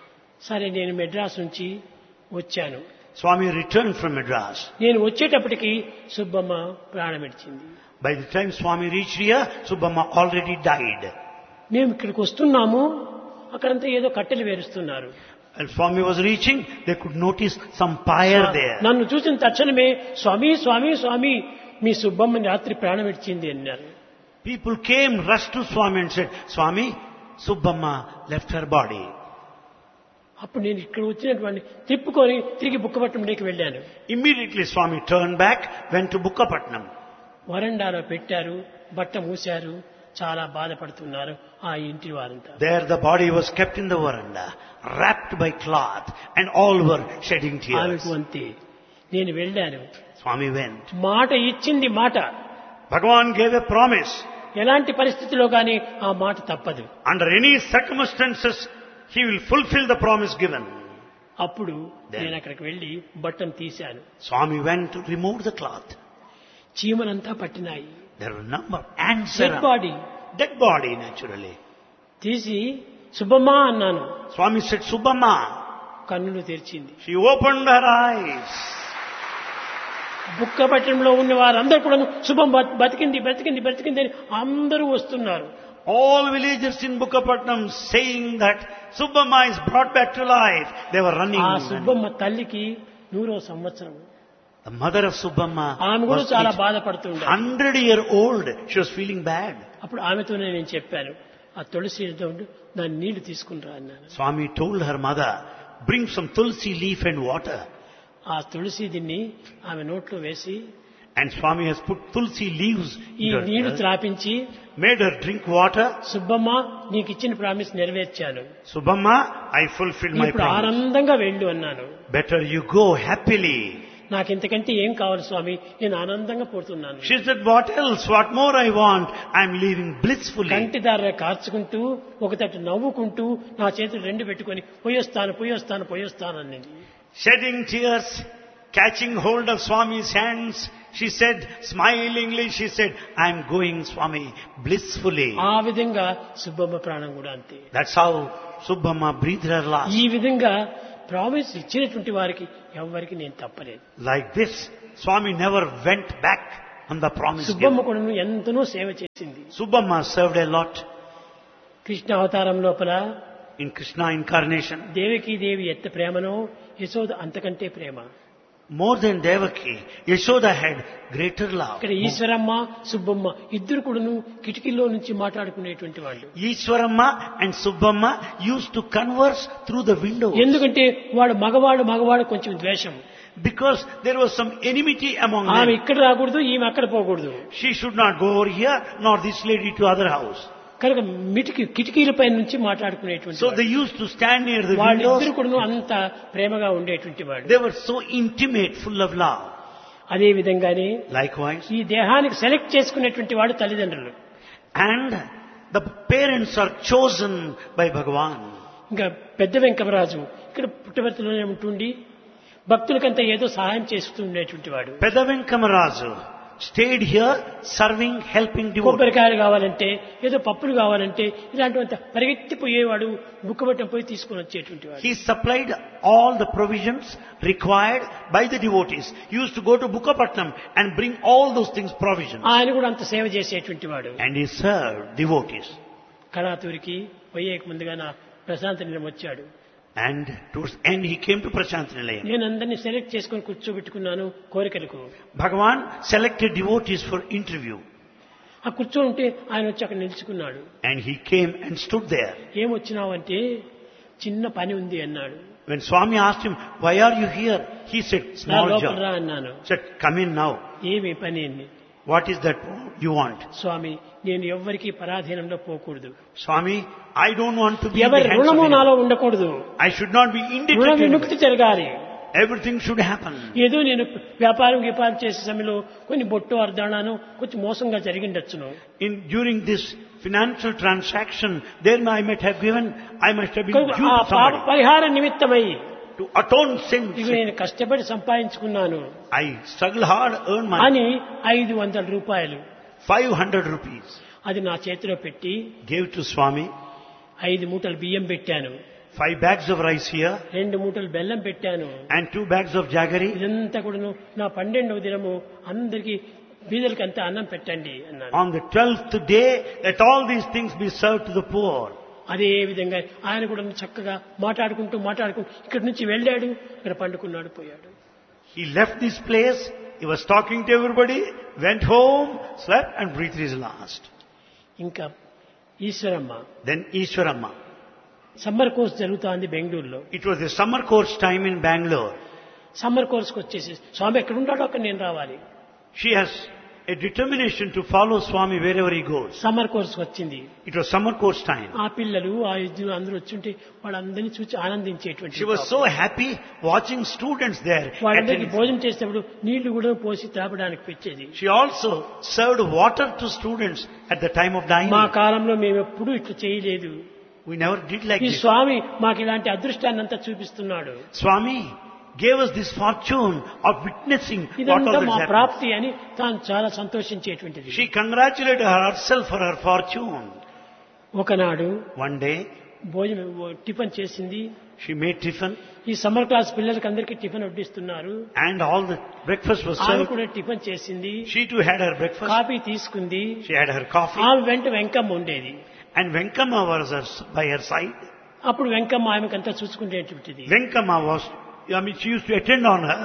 సరే నేను మెడ్రాస్ నుంచి వచ్చాను Swami returned from Madras. నేను వచ్చేటప్పటికి Subbamma ప్రాణమిడిచింది By the time Swami reached here, Subbamma already died. మేము ఇక్కడికి వస్తున్నాము అక్కడంతా ఏదో కట్టెలు వేరుస్తున్నారు And Swami was reaching, they could notice some pyre there. నన్ను చూసిన తక్షణమే స్వామి స్వామి స్వామి మీ సుబ్బమ్మని రాత్రి ప్రాణమిడిచింది అన్నారు People came, rushed to Swami and said, Swami, Subbamma left her body. అప్పుడు నేను ఇక్కడ వచ్చినటువంటి తిప్పుకొని తిరిగి బుక్కపట్నంలోకి వెళ్ళాను Immediately Swami turned back, went to Bukkapatnam. వరండాలో పెట్టారు బట్ట మూశారు చాలా బాధపడుతున్నారు ఆ ఇంటి వారంతా There the body was kept in the veranda, wrapped by cloth, and all were shedding tears. ఆమెకు అంతే నేను వెళ్ళాను Swami went. మాట ఇచ్చింది మాట Bhagavan gave a promise. ఎలాంటి పరిస్థితిలో కానీ ఆ మాట తప్పదు Under any circumstances, he will fulfill the promise given. అప్పుడు Then- నేను అక్కడికి వెళ్ళి బట్టను తీశాను Swami went to remove the cloth. చీమలంతా పట్టినాయి There were a number of ants dead around. Body Dead body, naturally. తీసి సుబ్బమ్మ అన్నాను Swami said, Subbamma. కన్నులు తెరిచింది She opened her eyes. బుక్కపట్నంలో ఉన్న వారందరూ కూడా శుభం బతి- బతికింది బతికింది బతికింది అని అందరూ వస్తున్నారు All villagers in Bukkapatnam saying that Subbamma is brought back to life. They were running. ఆ సుబ్బమ్మ తల్లికి నూరో సంవత్సరం The mother of Subbamma ఆమె కూడా was చాలా బాధపడుతుండే 100 year old. She was feeling bad. అప్పుడు ఆమెతోనే నేను చెప్పాను ఆ తులసి ఏదో ఉండు, దాని నీళ్లు తీసుకుని రా అన్నాను Swami told her mother, bring some tulsi leaf and water. ఆ తులసి దీన్ని ఆమె నోట్లో వేసి And Swami has put tulsi leaves ఈ in her నీళ్లు ear, త్రాపించి made her drink water. Subbamma నీకు ఇచ్చిన ప్రామిస్ నెరవేర్చాను Subbamma, I fulfilled my ఇప్పుడు promise. ఆనందంగా వెళ్ళు అన్నాను Better you go happily. నాకు ఇంతకంటే ఏం కావాలి స్వామి నేను ఆనందంగా పోతున్నాను She said, what else? What more I want? I'm leaving blissfully. కంటి దార కార్చుకుంటూ ఒకతట్టు నవ్వుకుంటూ నా చేతులు రెండు పెట్టుకొని పోయొస్తాను పోయొస్తాను పోయొస్తాను అన్నది Shedding tears, catching hold of Swami's hands, she said, smilingly, she said, I'm going, Swami, blissfully. ఆ విధంగా సుబ్బమ్మ ప్రాణం కూడా అంతే That's how Subbamma breathed her last. ఈ విధంగా ప్రామిస్ ఇచ్చినటువంటి వారికి ఎవరికి నేను తప్పలేదు Like this, Swami never went back on the promise Subbamma given. కూడా ఎంతనో సేవ చేసింది Subbamma served a lot Krishna అవతారం లోపల in Krishna incarnation. దేవకీ దేవి ఎంత ప్రేమనో యశోద అంతకంటే ప్రేమ More than Devaki, Yashoda had greater love. ఇక్కడ ఈశ్వరమ్మ సుబ్బమ్మ ఇద్దరు కూడాను కిటికీలో నుంచి మాట్లాడుకునేటువంటి వాళ్ళు Ishwaramma and Subbamma used to converse through the window. ఎందుకంటే వాడు మగవాడు మగవాడు కొంచెం ద్వేషం because there was some enmity among ఆమె them. ఇక్కడ రాకూడదు ఈమె అక్కడ పోకూడదు She should not go over here, nor this lady to other house. కనుక మిటికి కిటికీలపై నుంచి మాట్లాడుకునేటువంటి So వాడు. they used to stand near the వాళ్ళిద్దరు windows. కూడా అంత ప్రేమగా ఉండేటువంటి వాడు They were so intimate, full of love. అదే విధంగానే Likewise, ఈ దేహానికి సెలెక్ట్ చేసుకునేటువంటి వాడు తల్లిదండ్రులు and the parents are chosen by Bhagavan. ఇంకా పెద్ద వెంకమరాజు ఇక్కడ పుట్టవర్తిలోనే ఉంటుండి భక్తులకంతా ఏదో సహాయం చేస్తూ ఉండేటువంటి వాడు Pedavenkamarazu stayed here serving, helping devotees. కొబ్బరికాయలు కావాలంటే ఏదో పప్పులు కావాలంటే ఇలాంటివంత పరిగెత్తిపోయేవాడు బుక్కబట్టం పోయి తీసుకొని వచ్చేటువంటి వాడు He supplied all the provisions required by the devotees. He used to go to Bukkapatnam and bring all those things provisions. ఆయన కూడా అంత సేవ చేసేటువంటి వాడు And he served devotees. కళాతూరికి పోయేక ముందుగా నా ప్రశాంత నిలయం వచ్చాడు And towards end he came to Prashant Nilayam. నేను అందరినీ సెలెక్ట్ చేసుకొని కూర్చోబెట్టుకున్నాను కోరికలకు Bhagavan selected devotees for interview. ఆ కూర్చొని ఉంటే ఆయన వచ్చి అక్కడ నిలుచుకున్నాడు And he came and stood there. ఏమొచ్చినావంటే చిన్న పని ఉంది అన్నాడు When Swami asked him, why are you here? He said, నా small లోపల రా job. అన్నాను He said, come in now. ఏమి పని అని What is that you want? స్వామి నేను ఎవ్వరికీ పరాధీనంలో పోకూడదు Swami, I don't want to be in ఎవరి the hands of రుణము anyone. నాలో ఉండకూడదు I should not be రుణ indebted to విముక్తి anybody. జరగాలి Everything should happen. ఏదో నేను వ్యాపారం వ్యాపారం చేసే సమయంలో కొన్ని బొట్టు అర్ధానాను కొంచెం మోసంగా జరిగిండొచ్చును In during this financial transaction, there I might have given, I must have been కనుక due ఆ to పాప somebody పరిహార నిమిత్తమై to atone sins. ఇవి నేను కష్టపడి సంపాదించుకున్నాను I struggle hard, earn money, అని ఐదు వందల రూపాయలు 500 rupees. అది నా చేతిలో పెట్టి Gave to Swami, ఐదు మూటలు బియ్యం పెట్టాను five bags of rice here, రెండు మూటలు బెల్లం పెట్టాను and two bags of jaggery. ఇదంతా కూడాను నా పన్నెండవ దినము అందరికి బీదలకి అంతా అన్నం పెట్టండి అన్నాను On the twelfth day, let all these things be served to the poor. అదే విధంగా ఆయన కూడా చక్కగా మాట్లాడుకుంటూ మాట్లాడుకుంటూ ఇక్కడి నుంచి వెళ్ళాడు ఇక్కడ పండుకున్నాడు పోయాడు He left this place, he was talking to everybody, went home, slept and breathed his last. ఇంకా Ishwaramma Then Ishwaramma. Summer course జరుగుతోంది బెంగళూరులో It was the summer course time in Bangalore. Summer కోర్స్కి వచ్చేసి స్వామి ఎక్కడ ఉంటాడో అక్కడ నేను రావాలి She has a determination to follow Swami wherever he goes. Summer కోర్స్కి వచ్చింది It was summer course time. ఆ పిల్లలు ఆ ఇద్దరు అందరూ వచ్చుంటే వాళ్ళందరినీ చూసి ఆనందించేటువంటి She was so happy watching students there. వాళ్ళందరికీ attending. భోజనం చేసేటప్పుడు నీళ్లు కూడా పోసి తాపడానికి పెట్టేది She also served water to students at the time of dining. మా కాలంలో మేము ఎప్పుడూ ఇట్లా చేయలేదు We never did like ఈ this. స్వామి మాకు ఇలాంటి అదృష్టాన్ని అంతా చూపిస్తున్నాడు Swami gave us this fortune of witnessing what all ఇదంతా this మా happened. ప్రాప్తి అని తాను చాలా సంతోషించేటువంటిది She congratulated herself for her fortune. ఒకనాడు One day, భోజనం టిఫిన్ చేసింది she made tiffin ఈ సమ్మర్ క్లాస్ పిల్లలకి అందరికీ టిఫిన్ వడ్డిస్తున్నారు and all the breakfast was ఆమె served. కూడా టిఫిన్ చేసింది She too had her breakfast. Coffee తీసుకుంది She had her coffee. ఆమె వెంట వెంకమ్మ ఉండేది And Venkama was her, by her side. అప్పుడు Venkamma ఆమెకంతా చూసుకునేటువంటిది Venkama was, I mean, she used to attend on her.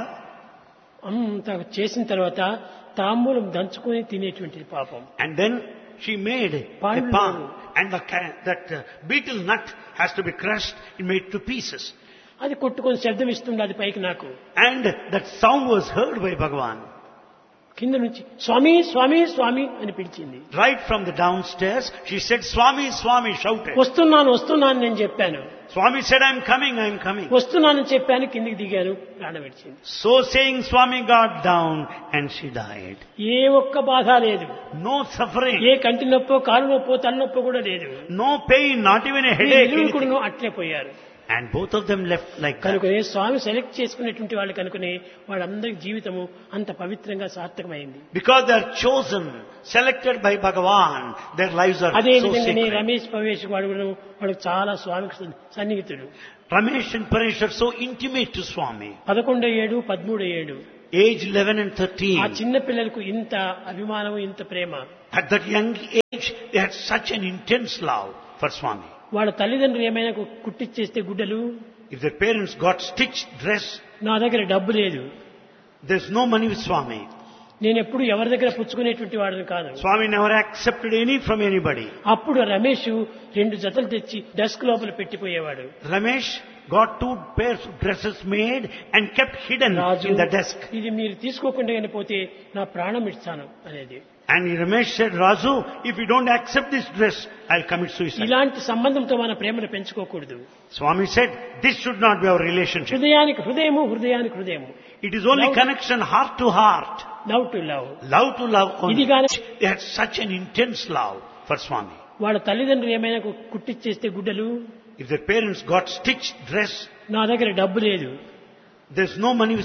అంత చేసిన తర్వాత తాంబూలం దంచుకొని తినేటువంటిది పాపం And then she made a Pandu. palm. And the, ca- that uh, beetle nut has to be crushed and made to pieces. అది కొట్టుకొని శబ్దం ఇస్తుంది అది పైకి నాకు And that sound was heard by Bhagavan. కింద నుంచి స్వామి స్వామి స్వామి అని పిలిచింది Right from the downstairs, she said, Swami, Swami, shouted. వస్తున్నాను వస్తున్నాను నేను చెప్పాను Swami said, I'm coming, I'm coming. వస్తున్నానని చెప్పాను కిందికి దిగాను ప్రాణం విడిచింది So saying, Swami got down and she died. ఏ ఒక్క బాధ లేదు No suffering, ఏ కంటి నొప్పో కాలు నొప్పో తలనొప్పో కూడా లేదు no pain, not even a ఈ headache. ఇరువురు anything. కూడా అట్లే పోయారు And both of them left like that. కనుకనే స్వామి సెలెక్ట్ చేసుకునేటువంటి వాళ్ళు కనుకనే వాళ్ళందరి జీవితము అంత పవిత్రంగా సార్థకమైంది Because they are chosen, selected by Bhagavan, their lives are అదే so విధంగానే sacred. రమేష్ పవేష్ వాడు కూడా వాడు చాలా స్వామికి సన్- సన్నిహితుడు Ramesh and Paresh are so intimate to Swami. పదకొండో ఏడు పదమూడో ఏడు Age 11 and ఆ 13. చిన్న పిల్లలకు ఇంత అభిమానం ఇంత ప్రేమ At that young age, they had such an intense love for Swami. వాళ్ళ తల్లిదండ్రులు ఏమైనా కు- కుట్టిచ్చేస్తే గుడ్డలు If their parents got stitched dress, నా దగ్గర డబ్బు లేదు there's no money with Swami. నేను ఎప్పుడు ఎవరి దగ్గర పుచ్చుకునేటువంటి వాడిని కాదు Swami never accepted any from anybody. అప్పుడు రమేష్ రెండు జతలు తెచ్చి డెస్క్ లోపల పెట్టిపోయేవాడు Ramesh got two pairs of dresses made and kept hidden Raju in the desk. ఇది మీరు తీసుకోకుండా కానీ పోతే నా ప్రాణం ఇస్తాను అనేది And Ramesh said, Raju, if you don't accept this dress, I'll commit suicide. ఇలాంటి సంబంధంతో మన ప్రేమను పెంచుకోకూడదు Swami said, this should not be our relationship. హృదయానికి హృదయము హృదయానికి హృదయము It is only Love- connection heart to heart. Love to love Love to love only. ఇది గాని They had such an intense love for Swami. వాళ్ళ తల్లిదండ్రులు ఏమైనా కు- కుట్టిచ్చేస్తే గుడ్డలు If their parents got stitched dress, నా దగ్గర డబ్బు లేదు there's no money